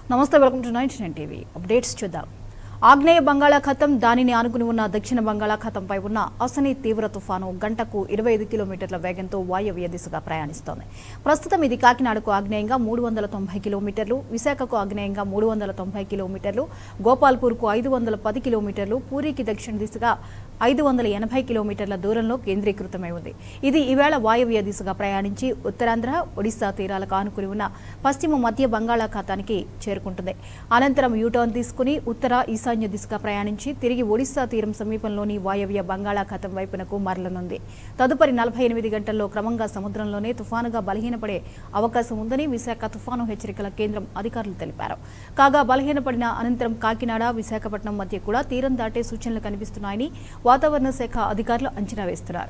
నమస్తే welcome to ninety nine TV updates చూద్దాం ఆగ్నేయ బంగాళాఖాతం దానిని ఆనుకుని ఉన్న దక్షిణ బంగాళాఖాతంపై ఉన్న అసని తీవ్ర తుఫాను గంటకు ఇరవై ఐదు కిలోమీటర్ల వేగంతో వాయవ్య దిశగా ప్రయాణిస్తోంది ప్రస్తుతం ఇది కాకినాడకు ఆగ్నేయంగా మూడు వందల తొంభై కిలోమీటర్లు విశాఖకు ఆగ్నేయంగా మూడు వందల తొంభై కిలోమీటర్లు గోపాల్పూర్కు ఐదు వందల పది కిలోమీటర్లు పూరికి దక్షిణ దిశగా ఐదు వందల ఎనభై కిలోమీటర్ల దూరంలో కేంద్రీకృతమై ఉంది ఇది ఈవేళ వాయవ్య దిశగా ప్రయాణించి ఉత్తరాంధ్ర ఒడిశా తీరాలకు ఆనుకుని ఉన్న పశ్చిమ మధ్య బంగాళాఖాతానికి చేరుకుంటుంది అనంతరం యూటర్న్ తీసుకుని ఉత్తర ఈశాన్య దిశగా ప్రయాణించి తిరిగి ఒడిశా తీరం సమీపంలోని వాయవ్య బంగాళాఖాతం వైపునకు మరలనుంది తదుపరి నలభై ఎనిమిది గంటల్లో క్రమంగా సముద్రంలోనే తుఫానుగా బలహీనపడే అవకాశం ఉందని విశాఖ తుఫాను హెచ్చరికల కేంద్రం అధికారులు తెలిపారు కాగా బలహీనపడిన అనంతరం కాకినాడ విశాఖపట్నం మధ్య కూడా తీరం దాటే సూచనలు కనిపిస్తున్నాయని వాతావరణ శాఖ అధికారులు అంచనా వేస్తున్నారు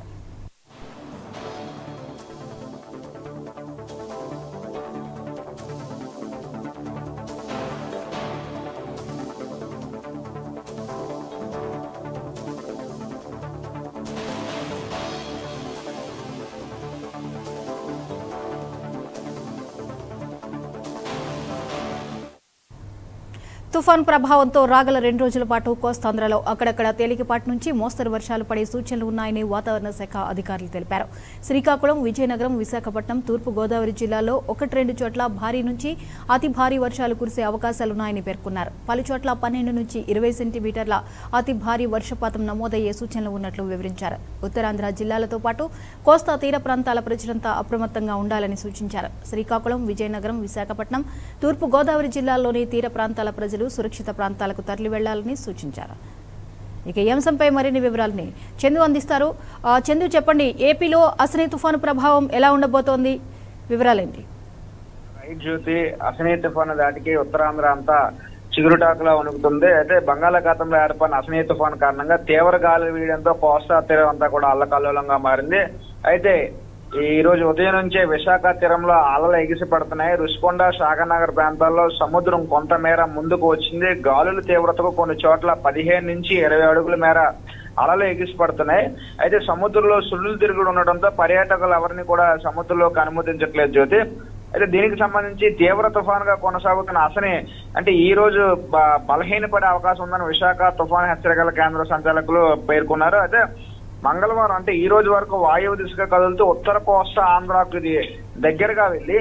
తుఫాన్ ప్రభావంతో రాగల రెండు రోజుల పాటు కోస్తాంధ్రలో అక్కడక్కడ తేలికపాటి నుంచి మోస్తరు వర్షాలు పడే సూచనలు ఉన్నాయని వాతావరణ శాఖ అధికారులు తెలిపారు శ్రీకాకుళం విజయనగరం విశాఖపట్నం తూర్పు గోదావరి జిల్లాల్లో ఒకటి రెండు చోట్ల భారీ నుంచి అతి భారీ వర్షాలు కురిసే అవకాశాలున్నాయని పేర్కొన్నారు పలు చోట్ల పన్నెండు నుంచి ఇరవై సెంటీమీటర్ల అతి భారీ వర్షపాతం నమోదయ్యే సూచనలు ఉన్నట్లు వివరించారు ఉత్తరాంధ్ర జిల్లాలతో పాటు కోస్తా తీర ప్రాంతాల ప్రజలంతా అప్రమత్తంగా ఉండాలని సూచించారు శ్రీకాకుళం విజయనగరం విశాఖపట్నం తూర్పు గోదావరి జిల్లాల్లోని తీర ప్రాంతాల ప్రజలు సురక్షిత ప్రాంతాలకు తరలి వెళ్లాలని సూచించారు ఇక ఈ అంశంపై మరిన్ని వివరాలని చందు అందిస్తారు ఆ, చందు చెప్పండి ఏపీలో అసనీ తుఫాను ప్రభావం ఎలా ఉండబోతోంది వివరాలేంటి రైట్ జ్యోతి అసనీ తుఫాను దాటికి ఉత్తరాంధ్ర అంతా చిగురుటాకులా వణుకుతుంది అయితే బంగాళాఖాతంలో ఏర్పడిన అసనీ తుఫాను కారణంగా తీవ్ర గాలి వీయడంతో కోస్తా తీరం అంతా కూడా అల్లకల్లోలంగా మారింది అయితే ఈ రోజు ఉదయం నుంచే విశాఖ తీరంలో అలలు ఎగిసి పడుతున్నాయి రుషికొండ శాఖనగర్ ప్రాంతాల్లో సముద్రం కొంతమేర ముందుకు వచ్చింది గాలుల తీవ్రతకు కొన్ని చోట్ల పదిహేను నుంచి ఇరవై అడుగుల మేర అలలు ఎగిసి పడుతున్నాయి అయితే సముద్రంలో సుడులు తిరుగుడు ఉండడంతో పర్యాటకులు ఎవరిని కూడా సముద్రంలోకి అనుమతించట్లేదు జ్యోతి అయితే దీనికి సంబంధించి తీవ్ర తుఫానుగా కొనసాగుతున్న అసని అంటే ఈ రోజు బ- బలహీనపడే అవకాశం ఉందని విశాఖ తుఫాను హెచ్చరికల కేంద్ర సంచాలకులు పేర్కొన్నారు అయితే మంగళవారం అంటే ఈ రోజు వరకు వాయువు దిశగా కదులుతూ ఉత్తర కోస్తా ఆంధ్రాకు ఇది దగ్గరగా వెళ్ళి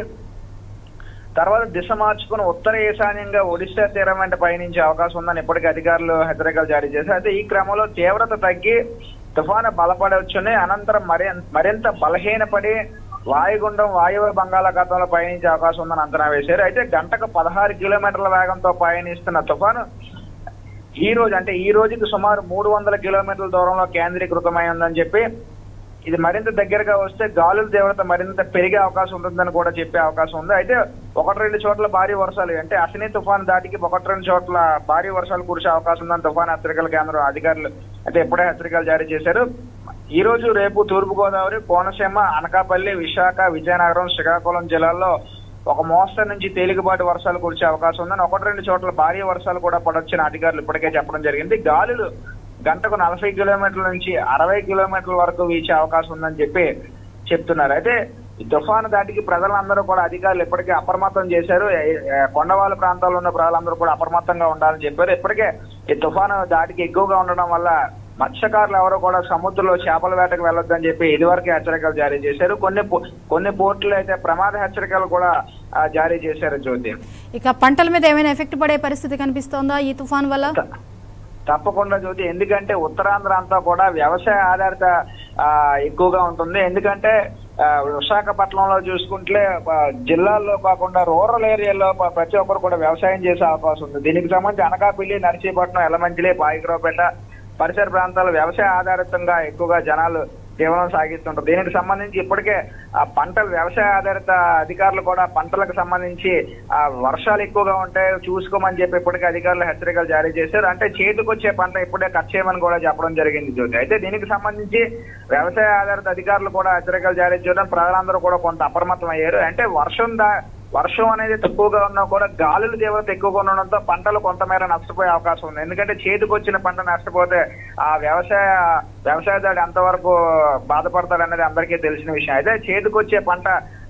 తర్వాత దిశ మార్చుకుని ఉత్తర ఈశాన్యంగా ఒడిశా తీరం వెంట పయనించే అవకాశం ఉందని ఇప్పటికే అధికారులు హెచ్చరికలు జారీ చేశారు అయితే ఈ క్రమంలో తీవ్రత తగ్గి తుఫాను బలపడవచ్చుని అనంతరం మరి మరింత బలహీనపడి వాయుగుండం వాయువ్య బంగాళాఖాతంలో పయనించే అవకాశం ఉందని అంచనా వేశారు అయితే గంటకు పదహారు కిలోమీటర్ల వేగంతో పయనిస్తున్న తుఫాను ఈ రోజు అంటే ఈ రోజుకి సుమారు మూడు వందల కిలోమీటర్ల దూరంలో కేంద్రీకృతమై ఉందని చెప్పి ఇది మరింత దగ్గరగా వస్తే గాలుల తీవ్రత మరింత పెరిగే అవకాశం ఉంటుందని కూడా చెప్పే అవకాశం ఉంది అయితే ఒకటి రెండు చోట్ల భారీ వర్షాలు అంటే అసనీ తుఫాన్ దాటికి ఒకటి రెండు చోట్ల భారీ వర్షాలు కురిసే అవకాశం ఉందని తుఫాన్ హెచ్చరికల కేంద్రం అధికారులు అయితే ఇప్పుడే హెచ్చరికలు జారీ చేశారు ఈ రోజు రేపు తూర్పు గోదావరి కోనసీమ అనకాపల్లి విశాఖ విజయనగరం శ్రీకాకుళం జిల్లాల్లో ఒక మోస్తరు నుంచి తేలికపాటి వర్షాలు కురిసే అవకాశం ఉందని ఒకటి రెండు చోట్ల భారీ వర్షాలు కూడా పడొచ్చని అధికారులు ఇప్పటికే చెప్పడం జరిగింది గాలులు గంటకు నలభై కిలోమీటర్ల నుంచి అరవై కిలోమీటర్ల వరకు వీచే అవకాశం ఉందని చెప్పి చెప్తున్నారు అయితే ఈ తుఫాను దాటికి ప్రజలందరూ కూడా అధికారులు ఇప్పటికే అప్రమత్తం చేశారు ఏ- ఏ- కొండవాళ్ళ ప్రాంతాల్లో ఉన్న ప్రజలందరూ కూడా అప్రమత్తంగా ఉండాలని చెప్పారు ఇప్పటికే ఈ తుఫాను దాటికి ఎక్కువగా ఉండడం వల్ల మత్స్యకారులు ఎవరు కూడా సముద్రంలో చేపల వేటకు వెళ్ళొద్దని చెప్పి ఇదివరకే హెచ్చరికలు జారీ చేశారు కొన్ని పో- కొన్ని పోర్టులు అయితే ప్రమాద హెచ్చరికలు కూడా ఆ, జారీ చేశారు జ్యోతి ఇక పంటల మీద ఏమైనా ఎఫెక్ట్ పడే పరిస్థితి కనిపిస్తోందా ఈ తుఫాన్ వల్ల త- తప్పకుండా జ్యోతి ఎందుకంటే ఉత్తరాంధ్ర అంతా కూడా వ్యవసాయ ఆధారిత ఆ, ఎక్కువగా ఉంటుంది ఎందుకంటే ఆ, విశాఖపట్నంలో చూసుకుంటే ఆ, జిల్లాల్లో కాకుండా రూరల్ ఏరియాలో ప- ప్రతి ఒక్కరు కూడా వ్యవసాయం చేసే అవకాశం ఉంది దీనికి సంబంధించి అనకాపల్లి నర్సీపట్నం ఎలమంచిలి పాయికరావుపేట పరిసర ప్రాంతాలు వ్యవసాయ ఆధారితంగా ఎక్కువగా జనాలు జీవనం సాగిస్తుంటారు దీనికి సంబంధించి ఇప్పటికే ఆ పంటలు వ్యవసాయ ఆధారిత అధికారులు కూడా పంటలకు సంబంధించి ఆ వర్షాలు ఎక్కువగా ఉంటాయి చూసుకోమని చెప్పి ఇప్పటికే అధికారులు హెచ్చరికలు జారీ చేశారు అంటే చేతికొచ్చే పంట ఇప్పుడే కట్ చేయమని కూడా చెప్పడం జరిగింది జ్యోతి అయితే దీనికి సంబంధించి వ్యవసాయ ఆధారిత అధికారులు కూడా హెచ్చరికలు జారీ చేయడం ప్రజలందరూ కూడా కొంత అప్రమత్తం అయ్యారు అంటే వర్షం దా వర్షం అనేది తక్కువగా ఉన్నా కూడా గాలుల తీవ్రత ఎక్కువగా ఉండడంతో పంటలు కొంతమేర నష్టపోయే అవకాశం ఉంది ఎందుకంటే చేతికి వచ్చిన పంట నష్టపోతే ఆ వ్యవసాయ వ్యవసాయదారుడు ఎంతవరకు బాధపడతాడు అనేది అందరికీ తెలిసిన విషయం అయితే చేతికి వచ్చే పంట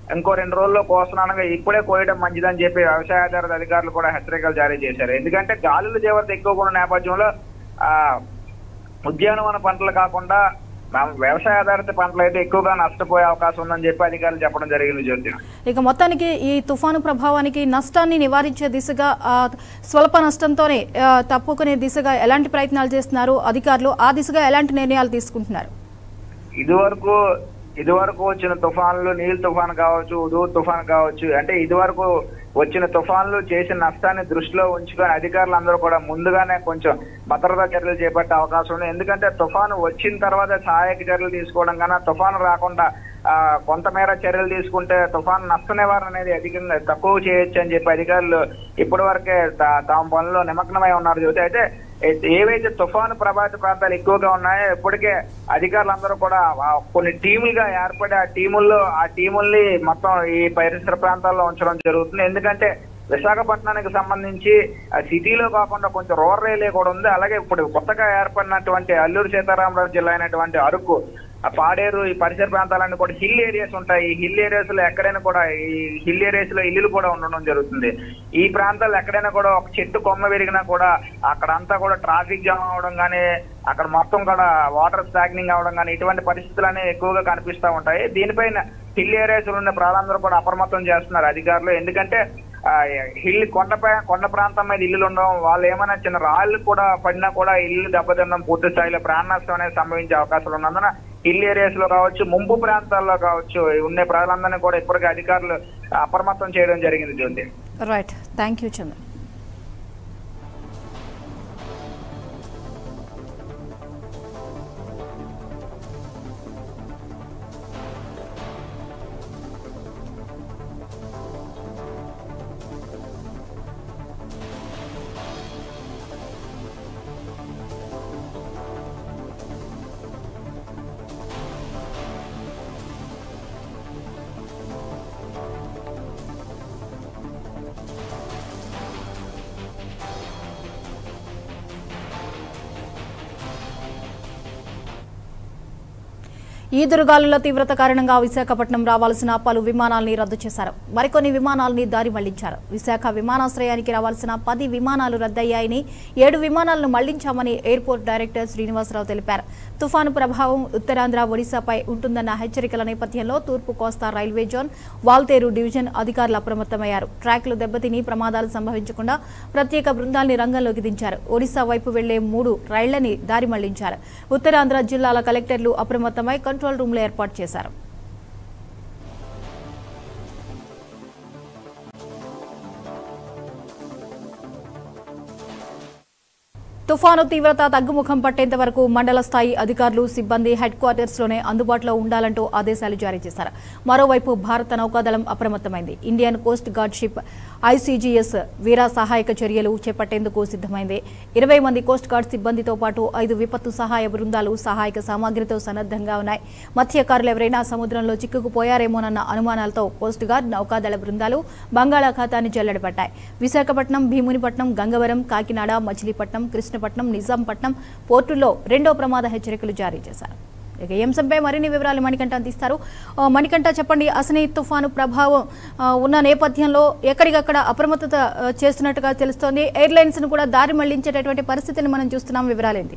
ఇంకో రెండు రోజుల్లో కోస్తున్నానుగా ఇప్పుడే కోయడం మంచిదని చెప్పి వ్యవసాయాధారిత అధికారులు కూడా హెచ్చరికలు జారీ చేశారు ఎందుకంటే గాలుల తీవ్రత ఎక్కువగా ఉన్న నేపథ్యంలో ఆ ఉద్యానవన పంటలు కాకుండా మనం వ్యవసాయ ఆధారిత పంటలు అయితే ఎక్కువగా నష్టపోయే అవకాశం ఉందని చెప్పి అధికారులు చెప్పడం జరిగింది జ్యోతి ఇక మొత్తానికి ఈ తుఫాను ప్రభావానికి నష్టాన్ని నివారించే దిశగా ఆ, స్వల్ప నష్టంతోనే ఆ, తప్పుకునే దిశగా ఎలాంటి ప్రయత్నాలు చేస్తున్నారు అధికారులు ఆ దిశగా ఎలాంటి నిర్ణయాలు తీసుకుంటున్నారు ఇదివరకు ఇదివరకు వచ్చిన తుఫాన్లు నీల్ తుఫాన్ కావచ్చు ఉదు తుఫాన్ కావచ్చు అంటే ఇదివరకు వచ్చిన తుఫాన్లు చేసిన నష్టాన్ని దృష్టిలో ఉంచుకొని అధికారులు అందరూ కూడా ముందుగానే కొంచెం భద్రతా చర్యలు చేపట్టే అవకాశం ఉంది ఎందుకంటే తుఫాను వచ్చిన తర్వాత సహాయక చర్యలు తీసుకోవడం కన్నా తుఫాను రాకుండా ఆ, కొంతమేర చర్యలు తీసుకుంటే తుఫాను నష్ట నివారణ అనేది అధికంగా తక్కువ చేయొచ్చు అని చెప్పి అధికారులు ఇప్పటి వరకే తా- తాము పనుల్లో నిమగ్నమై ఉన్నారు జ్యోతి అయితే ఏ- ఏవైతే తుఫాను ప్రభావిత ప్రాంతాలు ఎక్కువగా ఉన్నాయో ఇప్పటికే అధికారులందరూ కూడా ఆ కొన్ని టీములుగా ఏర్పడి ఆ టీముల్లో ఆ టీముల్ని మొత్తం ఈ పరిసర ప్రాంతాల్లో ఉంచడం జరుగుతుంది ఎందుకంటే విశాఖపట్నానికి సంబంధించి ఆ సిటీలో కాకుండా కొంచెం రూరల్ ఏరియా కూడా ఉంది అలాగే ఇప్పుడు కొత్తగా ఏర్పడినటువంటి అల్లూరు సీతారామరాజు జిల్లా అయినటువంటి అరకు ఆ పాడేరు ఈ పరిసర ప్రాంతాలన్నీ కూడా హిల్ ఏరియాస్ ఉంటాయి ఈ హిల్ ఏరియాస్ లో ఎక్కడైనా కూడా ఈ హిల్ ఏరియాస్ లో ఇల్లులు కూడా ఉండడం జరుగుతుంది ఈ ప్రాంతాల్లో ఎక్కడైనా కూడా ఒక చెట్టు కొమ్మ విరిగినా కూడా అక్కడంతా కూడా ట్రాఫిక్ జామ్ అవడం కానీ అక్కడ మొత్తం కూడా వాటర్ స్టాగ్నింగ్ అవడం కానీ ఇటువంటి పరిస్థితులు అనేవి ఎక్కువగా కనిపిస్తూ ఉంటాయి దీనిపైన హిల్ ఏరియాస్ ఉన్న ప్రాణాలందరూ కూడా అప్రమత్తం చేస్తున్నారు అధికారులు ఎందుకంటే ఆ, హిల్ కొండపై కొండ ప్రాంతం మీద ఇల్లులు ఉండడం వాళ్ళు ఏమైనా చిన్న రాళ్ళు కూడా పడినా కూడా ఇల్లు దెబ్బతినడం పూర్తి స్థాయిలో ప్రాణ నష్టం అనేది సంభవించే అవకాశాలు ఉన్నందున హిల్ ఏరియాస్ లో కావచ్చు ముంపు ప్రాంతాల్లో కావచ్చు ఉండే ప్రజలందరినీ కూడా ఇప్పటికే అధికారులు అప్రమత్తం చేయడం జరిగింది Jyoti right thank you Chandra ఈదురుగాలుల తీవ్రత కారణంగా విశాఖపట్నం రావాల్సిన పలు విమానాల్ని రద్దు చేశారు మరికొన్ని విమానాల్ని దారి మళ్లించారు విశాఖ విమానాశ్రయానికి రావాల్సిన పది విమానాలు రద్దయ్యాయని ఏడు విమానాలను మళ్లించామని ఎయిర్పోర్ట్ డైరెక్టర్ శ్రీనివాసరావు తెలిపారు తుఫాను ప్రభావం ఉత్తరాంధ్ర ఒడిశాపై ఉంటుందన్న హెచ్చరికల నేపథ్యంలో తూర్పు కోస్తా రైల్వే జోన్ వాల్తేరు డివిజన్ అధికారులు అప్రమత్తమయ్యారు ట్రాక్లు దెబ్బతిని ప్రమాదాలు సంభవించకుండా ప్రత్యేక బృందాల్ని రంగంలోకి దించారు ఒడిశా వైపు వెళ్లే మూడు రైళ్లని దారి మళ్లించారు ఉత్తరాంధ్ర జిల్లాల కలెక్టర్లు అప్రమత్తమై కంట్రోల్ రూమ్లు ఏర్పాటు చేశారు తుఫాను తీవ్రత తగ్గుముఖం పట్టేంత వరకు మండల స్థాయి అధికారులు సిబ్బంది హెడ్ క్వార్టర్స్ లోనే అందుబాటులో ఉండాలంటూ ఆదేశాలు జారీ చేశారు మరోవైపు భారత నౌకాదళం అప్రమత్తమైంది Indian coast guard ship ICGS Veera సహాయక చర్యలు చేపట్టేందుకు సిద్దమైంది ఇరవై మంది కోస్ట్ గార్డ్ సిబ్బందితో పాటు ఐదు విపత్తు సహాయ బృందాలు సహాయక సామాగ్రితో సన్నద్ధంగా ఉన్నాయి మత్స్యకారులు ఎవరైనా సముద్రంలో చిక్కుకుపోయారేమోనన్న అనుమానాలతో కోస్ట్ గార్డ్ నౌకాదళ బృందాలు బంగాళాఖాతాన్ని జల్లెడపట్టాయి విశాఖపట్నం భీమునిపట్నం గంగవరం కాకినాడ మచిలీపట్నం కృష్ణపట్నం నిజాంపట్నం పోర్టుల్లో రెండో ప్రమాద హెచ్చరికలు జారీ చేశారు ఇక ఈ అంశంపై మరిన్ని వివరాలు మణికంఠ అందిస్తారు ఆ, మణికంఠ చెప్పండి అసలు ఈ తుఫాను ప్రభావం ఆ, ఉన్న నేపథ్యంలో ఎక్కడికక్కడ అప్రమత్తత ఆ, చేస్తున్నట్టుగా తెలుస్తోంది ఎయిర్లైన్స్ ను కూడా దారి మళ్లించేటటువంటి పరిస్థితిని మనం చూస్తున్నాం వివరాలేంటి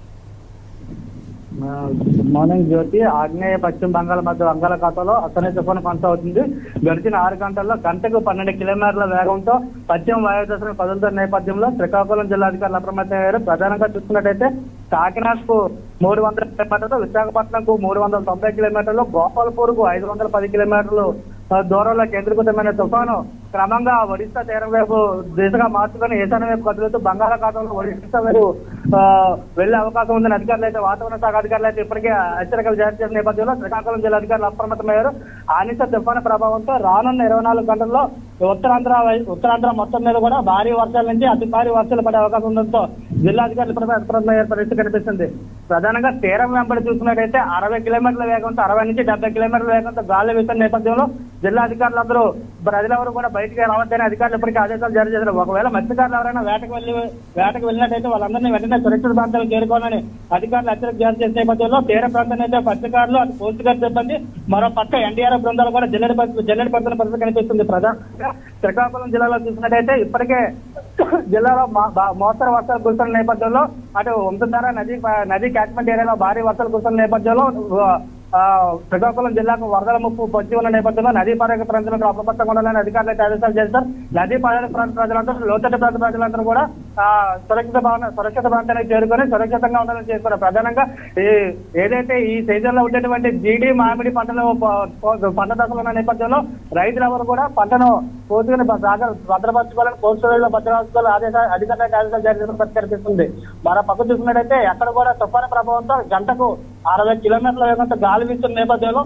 గుడ్ మార్నింగ్ జ్యోతి ఆగ్నేయ పశ్చిమ బంగాళ మధ్య బంగాళాఖాతంలో అసలే తుఫాను కొనసాగుతుంది గడిచిన ఆరు గంటల్లో గంటకు పన్నెండు కిలోమీటర్ల వేగంతో పశ్చిమ వాయు దశను కదులుతున్న నేపథ్యంలో శ్రీకాకుళం జిల్లా అధికారులు అప్రమత్తమయ్యారు ప్రధానంగా చూసుకున్నట్టయితే కాకినాడకు మూడు వందల కిలోమీటర్లు విశాఖపట్నంకు మూడు వందల తొంభై కిలోమీటర్లు గోపాల్పూర్కు ఐదు వందల పది కిలోమీటర్లు ఆ, దూరంలో కేంద్రీకృతమైన తుఫాను క్రమంగా ఒడిశా తీరం వైపు దిశగా మార్చుకొని ఈశాన్య వైపు కదులుతూ బంగాళాఖాతంలో ఒడిశా వైపు ఆ, వెళ్లే అవకాశం ఉందని అధికారులు అయితే వాతావరణ శాఖ అధికారులు అయితే ఇప్పటికే హెచ్చరికలు జారీ చేసిన నేపథ్యంలో శ్రీకాకుళం జిల్లా అధికారులు అప్రమత్తమయ్యారు ఆనిస తుఫాను ప్రభావంతో రానున్న ఇరవై నాలుగు గంటల్లో ఉత్తరాంధ్ర వై- ఉత్తరాంధ్ర మొత్తం మీద కూడా భారీ వర్షాల నుంచి అతి భారీ వర్షాలు పడే అవకాశం ఉండడంతో జిల్లా అధికారులు ఇప్పటికే అప్రమత్తం అయ్యే పరిస్థితి కనిపిస్తుంది ప్రధానంగా తీరం వెంబడి చూసుకున్నట్టయితే అరవై కిలోమీటర్ల వేగంతో అరవై నుంచి డెబ్బై కిలోమీటర్ల వేగంతో గాలి వీస్తున్న నేపథ్యంలో జిల్లా అధికారులందరూ ప్రజలెవరు కూడా బయటికి రావద్దని అధికారులు ఇప్పటికీ ఆదేశాలు జారీ చేశారు ఒకవేళ మత్స్యకారులు ఎవరైనా వేటకు వెళ్ళి వేటకు వెళ్ళినట్టయితే వాళ్ళందరినీ వెంటనే సురక్షిత ప్రాంతాలకు చేరుకోవాలని అధికారులు హెచ్చరిక జారీ చేసే నేపథ్యంలో తీర ప్రాంతాన్ని అయితే మత్స్యకారులు అటు కోస్ట్ గార్డ్ సిబ్బంది మరో పక్క ఎన్డీఆర్ఎఫ్ బృందాలు కూడా జల్లెడి పరిస్థితి జల్లెడి పడుతున్న పరిస్థితి కనిపిస్తుంది ప్రధానంగా శ్రీకాకుళం జిల్లాలో చూసినట్టయితే ఇప్పటికే జిల్లాలో మా- బా- మోస్తరు వర్షాలు కురుస్తున్న నేపథ్యంలో అటు వంశధార నది నది క్యాచ్మెంట్ ఏరియాలో భారీ వర్షాలు కురుస్తున్న నేపథ్యంలో ఆ, శ్రీకాకుళం జిల్లాకు వరదల ముప్పు పొంచి ఉన్న నేపథ్యంలో నదీ పారక ప్రాంతాలకు అప్రమత్తంగా ఉండాలని అధికారులు అయితే ఆదేశాలు చేశారు నదీ పారక ప్రాంత ప్రజలందరూ లోతట్టు ప్రాంత ప్రజలందరూ కూడా ఆ, సురక్షిత భవన సురక్షిత ప్రాంతానికి చేరుకొని సురక్షితంగా ఉండాలని చేసుకున్నారు ప్రధానంగా ఈ ఏదైతే ఈ సీజన్ లో ఉండేటువంటి జీడి మామిడి పంటలు ప- ప- పంట దశలో ఉన్న నేపథ్యంలో రైతులెవరు కూడా పంటను పూర్తిగా జాగ్రత్త భద్రపరచుకోవాలని కోల్డ్ స్టోరేజ్ లో భద్రపరచుకోవాలని ఆదేశాలు అధికారులకు ఆదేశాలు జారీ చేసిన పరిస్థితి కనిపిస్తుంది మరో పక్క చూసుకున్నట్టయితే ఎక్కడ కూడా తుఫాను ప్రభావంతో గంటకు అరవై కిలోమీటర్ల వేగంతో గాలి వీస్తున్న నేపథ్యంలో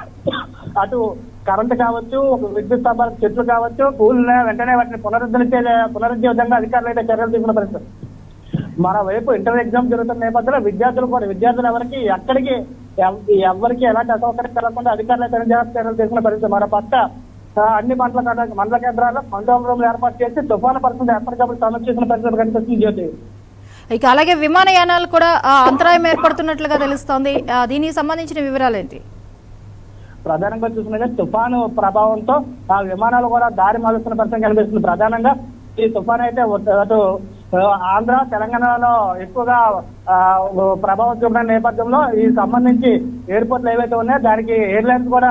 అటు కరెంట్ కావచ్చు ఒక విద్యుత్ స్తంభాల చెట్లు కావచ్చు కూలిన వెంటనే వాటిని పునరుద్ధరించే పునరుద్ధరించే విధంగా అధికారులు అయితే చర్యలు తీసుకున్న పరిస్థితి మరోవైపు ఇంటర్ ఎగ్జామ్ జరుగుతున్న నేపథ్యంలో విద్యార్థులు కూడా విద్యార్థులు ఎవరికి ఎక్కడికి ఎవ్- ఎవరికి ఎలాంటి అసౌకర్యం కలగకుండా అధికారులు అయితే జాగ్రత్త చర్యలు తీసుకున్న పరిస్థితి మరో పక్క ఆ, అన్ని మండల కేంద్ర- మండల కేంద్రాల్లో కంట్రోల్ రూమ్లు ఏర్పాటు చేసి తుఫాను పరిస్థితి ఎప్పటికప్పుడు సమీక్షించిన పరిస్థితి కనిపిస్తుంది జ్యోతి ఇక అలాగే విమానయానాలు కూడా ఆ, అంతరాయం ఏర్పడుతున్నట్లుగా తెలుస్తోంది ఆ, దీనికి సంబంధించిన వివరాలు ఏంటి ప్రధానంగా చూసినట్లయితే తుఫాను ప్రభావంతో ఆ విమానాలు కూడా దారి మారుస్తున్న పరిస్థితి కనిపిస్తుంది ప్రధానంగా ఈ తుఫాన్ అయితే ఉత్త- అటు ఆ, ఆంధ్ర తెలంగాణలో ఎక్కువగా ఆ, ప్రభావం చూపిన నేపథ్యంలో ఈ సంబంధించి ఎయిర్పోర్ట్లు ఏవైతే ఉన్నాయో దానికి ఎయిర్లైన్స్ కూడా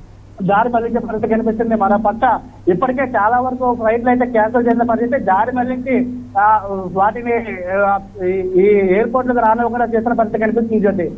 దారి మళ్లించే పరిస్థితి కనిపిస్తుంది మరో పక్క ఇప్పటికే చాలా వరకు ఫ్లైట్లు అయితే క్యాన్సిల్ చేసిన పరిస్థితి దారి మళ్లించి ఆ, వాటిని ఆ, ఈ- ఈ ఎయిర్పోర్ట్లకు రానివ్వకుండా చేసిన పరిస్థితి కనిపిస్తుంది జ్యోతి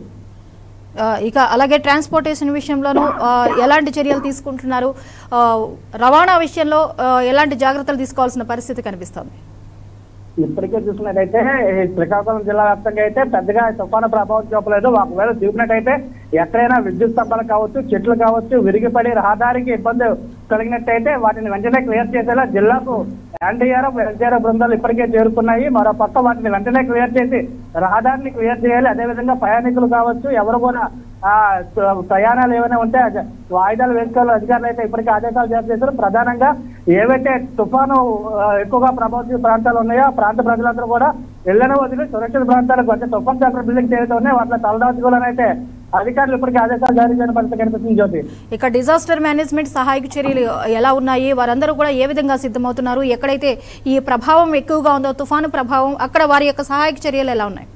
ఆ, ఇక అలాగే ట్రాన్స్పోర్టేషన్ విషయంలోనూ ఆ, ఎలాంటి చర్యలు తీసుకుంటున్నారు ఆ, రవాణా విషయంలో ఆ, ఎలాంటి జాగ్రత్తలు తీసుకోవాల్సిన పరిస్థితి కనిపిస్తోంది ఇప్పటికే చూసినట్టయితే ఈ శ్రీకాకుళం జిల్లా వ్యాప్తంగా అయితే పెద్దగా తుఫాను ప్రభావం చూపలేదు ఒకవేళ చూపినట్టయితే ఎక్కడైనా విద్యుత్ స్తంభాలు కావచ్చు చెట్లు కావచ్చు విరిగిపడి రహదారికి ఇబ్బంది కలిగినట్టయితే వాటిని వెంటనే క్లియర్ చేసేలా జిల్లాకు ఎన్డీఆర్ఎఫ్ ఎన్డీఆర్ఎఫ్ బృందాలు ఇప్పటికే చేరుకున్నాయి మరో పక్క వాటిని వెంటనే క్లియర్ చేసి రహదారిని క్లియర్ చేయాలి అదేవిధంగా ప్రయాణికులు కావచ్చు ఎవరు కూడా ఆ త- ప్రయాణాలు ఏమైనా ఉంటే అది వాయిదాలు వేసుకోవాలి అధికారులు అయితే ఇప్పటికే ఆదేశాలు జారీ చేశారు ప్రధానంగా ఏవైతే తుఫాను ఆ, ఎక్కువగా ప్రభావిత ప్రాంతాలు ఉన్నాయో ఆ ప్రాంత ప్రజలందరూ కూడా ఇళ్లను వదిలి సురక్షిత ప్రాంతాలకు వచ్చే తుఫాన్ సెంటర్ బిల్డింగ్స్ ఏవైతే ఉన్నాయో వాటిలో తలదాచుకోవాలని అయితే అధికారులు ఇప్పటికే ఆదేశాలు జారీ చేయడం పరిస్థితి కనిపిస్తుంది జ్యోతి ఇక డిజాస్టర్ మేనేజ్మెంట్ సహాయక చర్యలు ఎలా ఉన్నాయి వారందరూ కూడా ఏ విధంగా సిద్ధమవుతున్నారు ఎక్కడైతే ఈ ప్రభావం ఎక్కువగా ఉందో తుఫాను ప్రభావం అక్కడ వారి యొక్క సహాయక చర్యలు ఎలా ఉన్నాయి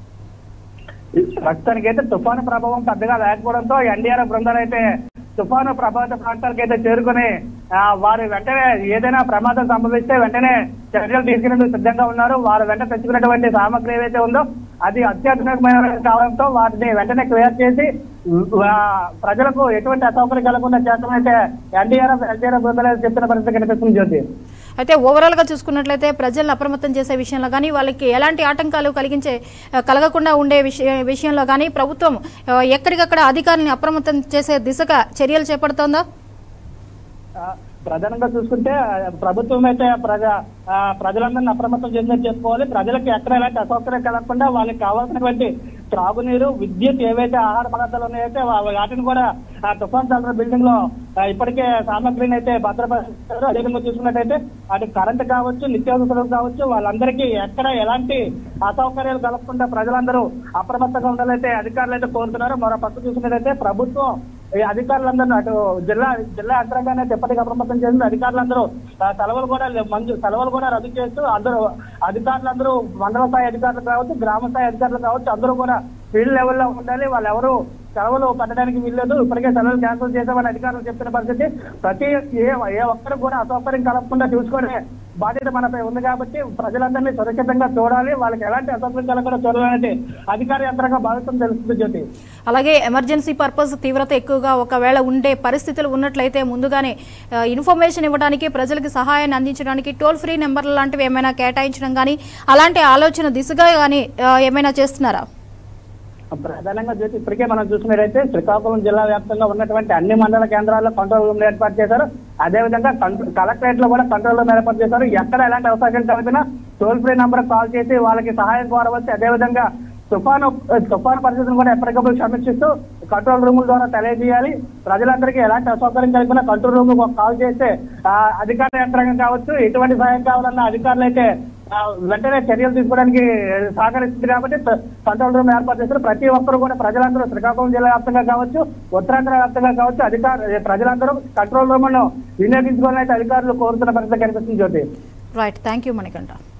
ప్రస్తుతానికి అయితే తుఫాను ప్రభావం పెద్దగా లేకపోవడంతో ఎన్డీఆర్ఎఫ్ బృందాలు అయితే తుఫాను ప్రభావిత ప్రాంతాలకు అయితే చేరుకుని ఆ, వారు వెంటనే ఏదైనా ప్రమాదం సంభవిస్తే వెంటనే చర్యలు తీసుకునేందుకు సిద్ధంగా ఉన్నారు వారు వెంట తెచ్చుకున్నటువంటి సామగ్రి ఏదైతే ఉందో అది అత్యాధునికమైన కావడంతో వాటిని వెంటనే క్లియర్ చేసి ఆ, ప్రజలకు ఎటువంటి అసౌకర్యం కలగకుండా చేస్తామైతే ఎన్డీఆర్ఎఫ్ ఎన్డీఆర్ఎఫ్ బృందాలు అయితే చెప్తున్న పరిస్థితి కనిపిస్తుంది జ్యోతి అయితే ఓవరాల్ గా చూసుకున్నట్లయితే ప్రజలను అప్రమత్తం చేసే విషయంలో కానీ వాళ్ళకి ఎలాంటి ఆటంకాలు కలిగించే ఆ, కలగకుండా ఉండే విషయ విషయంలో కానీ ప్రభుత్వం ఆ, ఎక్కడికక్కడ అధికారులను అప్రమత్తం చేసే దిశగా చర్యలు చేపడుతోందా ఆ, ప్రధానంగా చూసుకుంటే ఆ, ప్రభుత్వం అయితే ప్రజ ఆ, ప్రజలందరినీ అప్రమత్తం చేసినట్టు చెప్పుకోవాలి ప్రజలకు ఎక్కడ ఎలాంటి అసౌకర్యం కలగకుండా వాళ్ళకి కావాల్సినటువంటి త్రాగునీరు విద్యుత్ ఏవైతే ఆహార పదార్థాలు ఉన్నాయైతే వా- వాటిని కూడా ఆ తుఫాన్ సెంటర్ బిల్డింగ్ లో ఆ, ఇప్పటికే సామగ్రిని అయితే భద్రపరుస్తారు అదేవిధంగా చూసుకున్నట్టయితే అటు కరెంట్ కావచ్చు నిత్యావసరాలు కావచ్చు వాళ్ళందరికీ ఎక్కడ ఎలాంటి అసౌకర్యాలు కలగకుండా ప్రజలందరూ అప్రమత్తంగా ఉండాలైతే అధికారులు అయితే కోరుతున్నారు మరో పక్క చూసుకున్నట్టయితే ప్రభుత్వం ఈ అధికారులందరూ అటు జిల్లా జిల్లా యంత్రాంగాన్ని అయితే ఎప్పటికీ అప్రమత్తం చేసింది అధికారులందరూ ఆ, సెలవులు కూడా లే- మంజు సెలవులు కూడా రద్దు చేస్తూ అందరూ అధికారులందరూ మండల స్థాయి అధికారులు కావచ్చు గ్రామ స్థాయి అధికారులు కావచ్చు అందరూ కూడా ఫీల్డ్ లెవెల్లో ఉండాలి వాళ్ళు ఎవరు సెలవులు పెట్టడానికి వీల్లేదు ఇప్పటికే సెలవులు క్యాన్సిల్ చేసామని అధికారులు చెప్తున్న పరిస్థితి ప్రతి ఏ ఏ ఒక్కరికి కూడా అసౌకర్యం కలగకుండా చూసుకునే బాధ్యత మనపై ఉంది కాబట్టి ప్రజలందరినీ సురక్షితంగా చూడాలి వాళ్ళకి ఎలాంటి అసౌకర్యం కలగకుండా చూడాలనేది అధికార యంత్రంగా భావితం తెలుస్తుంది జ్యోతి అలాగే ఎమర్జెన్సీ పర్పస్ తీవ్రత ఎక్కువగా ఒకవేళ ఉండే పరిస్థితులు ఉన్నట్లయితే ముందుగానే ఆ, ఇన్ఫర్మేషన్ ఇవ్వడానికి ప్రజలకు సహాయాన్ని అందించడానికి టోల్ ఫ్రీ నెంబర్లు లాంటివి ఏమైనా కేటాయించడం కానీ అలాంటి ఆలోచన దిశగా కానీ ఆ, ఏమైనా చేస్తున్నారా ప్రధానంగా జ్యోతి ఇప్పటికే మనం చూసినట్టయితే శ్రీకాకుళం జిల్లా వ్యాప్తంగా ఉన్నటువంటి అన్ని మండల కేంద్రాల్లో కంట్రోల్ రూమ్లు ఏర్పాటు చేశారు అదేవిధంగా కలెక్టరేట్ లో కూడా కంట్రోల్ రూమ్ ఏర్పాటు చేశారు ఎక్కడ ఎలాంటి అవకాశం కలిపినా టోల్ ఫ్రీ నంబర్ కాల్ చేసి వాళ్ళకి సహాయం కోరవచ్చు అదేవిధంగా తుఫాను తుఫాను పరిస్థితులను కూడా ఎప్పటికప్పుడు సమీక్షిస్తూ కంట్రోల్ రూముల ద్వారా తెలియజేయాలి ప్రజలందరికీ ఎలాంటి అసౌకర్యం కలిగినా కంట్రోల్ రూమ్ కాల్ చేస్తే ఆ, అధికార యంత్రాంగం కావచ్చు ఎటువంటి సహాయం కావాలన్న అధికారులు అయితే ఆ, వెంటనే చర్యలు తీసుకోవడానికి సహకరిస్తుంది కాబట్టి త- కంట్రోల్ రూమ్ ఏర్పాటు చేస్తారు ప్రతి ఒక్కరు కూడా ప్రజలందరూ శ్రీకాకుళం జిల్లా వ్యాప్తంగా కావచ్చు ఉత్తరాంధ్ర వ్యాప్తంగా కావచ్చు అధికార ప్రజలందరూ కంట్రోల్ రూమ్ ను వినియోగించుకోవాలని అయితే అధికారులు కోరుతున్న పరిస్థితి కనిపిస్తుంది Jyoti right thank you Manikanta